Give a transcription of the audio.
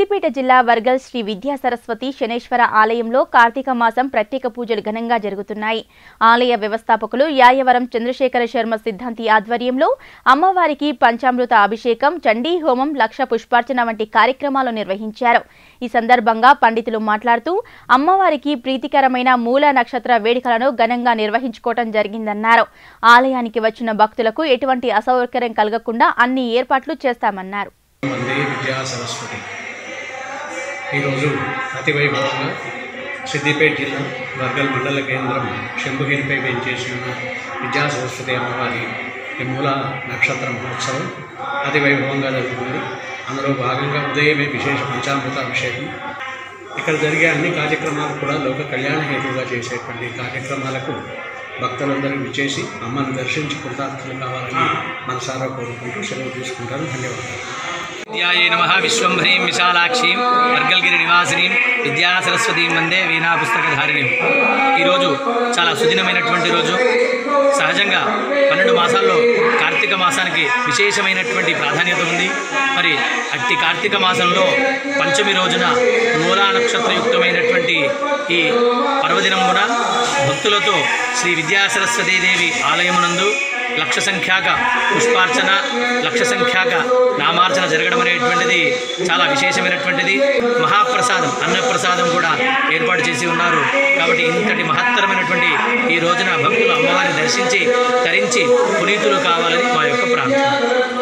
సిద్దిపేట జిల్లా వర్గల్ శ్రీ విద్యా సరస్వతి శనేశ్వర ఆలయంలో కార్తీక మాసం ప్రత్యేక పూజలు ఘనంగా జరుగుతున్నాయి ఆలయ వ్యవస్థాపకులు యాయవరం చంద్రశేఖర శర్మ సిద్ధాంతి ఆధ్వర్యంలో అమ్మవారికి పంచామృత అభిషేకం చండీ హోమం లక్ష పుష్పార్చన వంటి కార్యక్రమాలు నిర్వహించారు ఈ సందర్భంగా పండితులు మాట్లాడుతూ అమ్మవారికి ప్రీతికరమైన మూల నక్షత్ర వేడుకలను ఘనంగా నిర్వహించుకోవటం జరిగిందన్నారు ఆలయానికి వచ్చిన భక్తులకు ఎటువంటి అసౌకర్యం కలగకుండా అన్ని ఏర్పాట్లు చేస్తామన్నారు వందే విద్యా సరస్వతి ఈరోజు అతి వైభవంగా సిద్దిపేట జిల్లా వర్గల్ మండల కేంద్రం శంభుగిరిపై వేంచేసిన విద్యా సరస్వతి అమ్మవారి ఈ మూల నక్షత్ర మహోత్సవం అతి వైభవంగా జరుగుతుంది అందులో భాగంగా ఉదయమే విశేష పంచామృత అభిషేకం ఇక్కడ జరిగే అన్ని కార్యక్రమాలు కూడా లోక కళ్యాణ హేతువుగా చేసేటువంటి కార్యక్రమాలకు భక్తులందరూ విచ్చేసి అమ్మను దర్శించి కృతార్థులు కావాలని మనసారా కోరుకుంటూ సెలవు తీసుకుంటాను ధన్యవాదాలు విద్యాయే నమ విశ్వంభరీం విశాలాక్షీం వర్గల్గిరి నివాసినీం విద్యా సరస్వతీం వందే వీణా పుస్తకధారిణీం ఈరోజు చాలా సుదినమైనటువంటి రోజు సహజంగా పన్నెండు మాసాల్లో కార్తీక మాసానికి విశేషమైనటువంటి ప్రాధాన్యత ఉంది మరి అట్టి కార్తీక మాసంలో పంచమి రోజున మూలా నక్షత్రయుక్తమైనటువంటి ఈ పర్వదినమున భక్తులతో శ్రీ విద్యా సరస్వతీదేవి ఆలయమునందు లక్ష సంఖ్యాక పుష్పార్చన లక్ష సంఖ్యాక నామార్చన జరగడం అనేటువంటిది చాలా విశేషమైనటువంటిది మహాప్రసాదం అన్నప్రసాదం కూడా ఏర్పాటు చేసి ఉన్నారు కాబట్టి ఇంతటి మహత్తరమైనటువంటి ఈ రోజున భక్తులు అమ్మవారిని దర్శించి తరించి పునీతులు కావాలని మా యొక్క ప్రార్థన